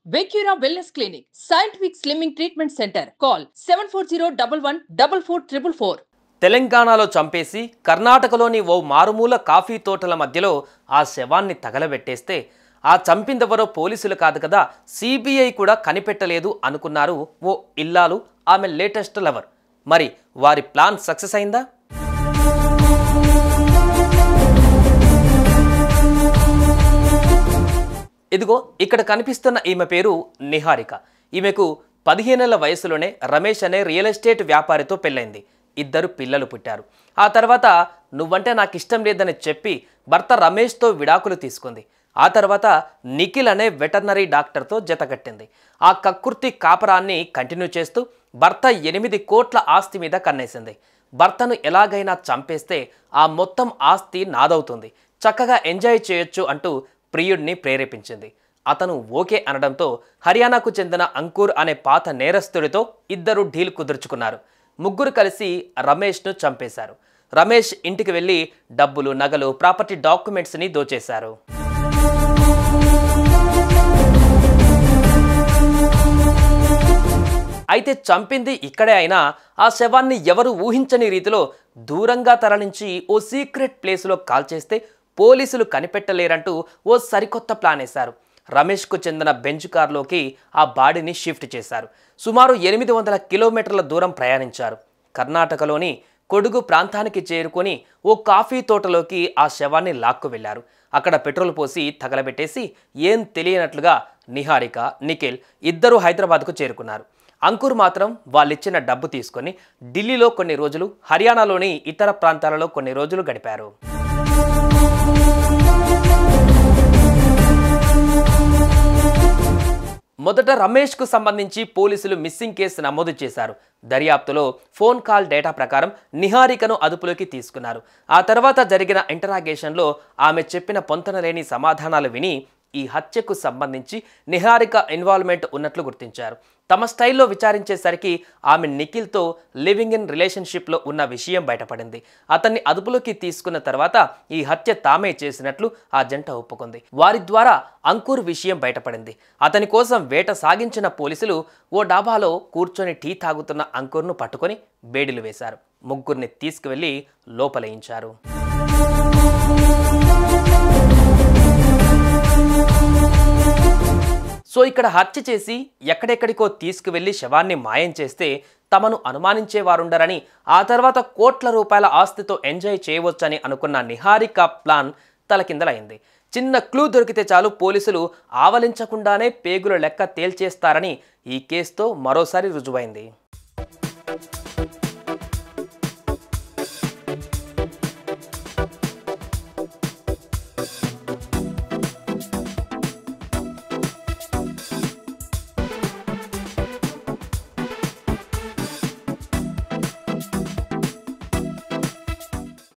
Vecura Wellness Clinic, Scientific Slimming Treatment Center. Call 740 తెలంగాణలో చంపేసి కర్ణాటకలోని ఓ మారుమూల కాఫీ తోటల మధ్యలో ఆ శవాన్ని తగలబెట్టేస్తే ఆ చంపిందెవరో పోలీసులు కాదు కదా సిబిఐ కూడా కనిపెట్టలేదు అనుకున్నారు ఓ ఇల్లాలు ఆమె లేటెస్ట్ లవర్ మరి వారి ప్లాన్ సక్సెస్ అయిందా ఇదిగో ఇక్కడ కనిపిస్తున్న ఈమె పేరు నిహారిక ఈమెకు పదిహేనేళ్ల వయసులోనే రమేష్ అనే రియల్ ఎస్టేట్ వ్యాపారితో పెళ్ళైంది ఇద్దరు పిల్లలు పుట్టారు ఆ తర్వాత నువ్వంటే నాకు ఇష్టం లేదని చెప్పి భర్త రమేష్తో విడాకులు తీసుకుంది ఆ తర్వాత నిఖిల్ అనే వెటర్నరీ డాక్టర్తో జతకట్టింది ఆ కక్కుర్తి కాపరాన్ని కంటిన్యూ చేస్తూ భర్త ఎనిమిది కోట్ల ఆస్తి మీద కన్నేసింది భర్తను ఎలాగైనా చంపేస్తే ఆ మొత్తం ఆస్తి నాదవుతుంది చక్కగా ఎంజాయ్ చేయొచ్చు అంటూ ప్రియుడిని ప్రేరేపించింది అతను ఓకే అనడంతో హర్యానాకు చెందిన అంకుర్ అనే పాత నేరస్తుడితో ఇద్దరు డీల్ కుదుర్చుకున్నారు ముగ్గురు కలిసి రమేష్ను చంపేశారు రమేష్ ఇంటికి వెళ్ళి డబ్బులు నగలు ప్రాపర్టీ డాక్యుమెంట్స్ని దోచేశారు అయితే చంపింది ఇక్కడే అయినా ఆ శవాన్ని ఎవరు ఊహించని రీతిలో దూరంగా తరలించి ఓ సీక్రెట్ ప్లేస్లో కాల్చేస్తే పోలీసులు కనిపెట్టలేరంటూ ఓ సరికొత్త ప్లాన్ వేశారు రమేష్కు చెందిన బెంచ్ కార్లోకి ఆ బాడీని షిఫ్ట్ చేశారు సుమారు ఎనిమిది వందల కిలోమీటర్ల దూరం ప్రయాణించారు కర్ణాటకలోని కొడుగు ప్రాంతానికి చేరుకొని ఓ కాఫీ తోటలోకి ఆ శవాన్ని లాక్కు వెళ్లారు అక్కడ పెట్రోల్ పోసి తగలబెట్టేసి ఏం తెలియనట్లుగా నిహారిక నిఖిల్ ఇద్దరూ హైదరాబాద్కు చేరుకున్నారు అంకుర్ మాత్రం వాళ్ళిచ్చిన డబ్బు తీసుకొని ఢిల్లీలో కొన్ని రోజులు హర్యానాలోని ఇతర ప్రాంతాలలో కొన్ని రోజులు గడిపారు మొదట రమేష్కు సంబంధించి పోలీసులు మిస్సింగ్ కేసు నమోదు చేశారు దర్యాప్తులో ఫోన్ కాల్ డేటా ప్రకారం నిహారికను అదుపులోకి తీసుకున్నారు ఆ తర్వాత జరిగిన ఇంటరాగేషన్లో ఆమె చెప్పిన పొంతనలేని సమాధానాలు విని ఈ హత్యకు సంబంధించి నిహారిక ఇన్వాల్వ్మెంట్ ఉన్నట్లు గుర్తించారు తమ స్టైల్లో విచారించేసరికి ఆమె నిఖిల్తో లివింగ్ ఇన్ రిలేషన్షిప్లో ఉన్న విషయం బయటపడింది అతన్ని అదుపులోకి తీసుకున్న తర్వాత ఈ హత్య తామే చేసినట్లు ఆ జంట ఒప్పుకుంది వారి ద్వారా అంకుర్ విషయం బయటపడింది అతని కోసం వేట సాగించిన పోలీసులు ఓ డాబాలో కూర్చొని టీ తాగుతున్న అంకుర్ను పట్టుకొని బేడిలు వేశారు ముగ్గురిని తీసుకువెళ్లి లోపలేయించారు సో ఇక్కడ హత్య చేసి ఎక్కడెక్కడికో తీసుకువెళ్లి శవాన్ని మాయం చేస్తే తమను అనుమానించే వారుండరని ఆ తర్వాత కోట్ల రూపాయల ఆస్తితో ఎంజాయ్ చేయవచ్చని అనుకున్న నిహారిక ప్లాన్ తలకిందలైంది చిన్న క్లూ దొరికితే చాలు పోలీసులు ఆవలించకుండానే పేగుల లెక్క తేల్చేస్తారని ఈ కేసుతో మరోసారి రుజువైంది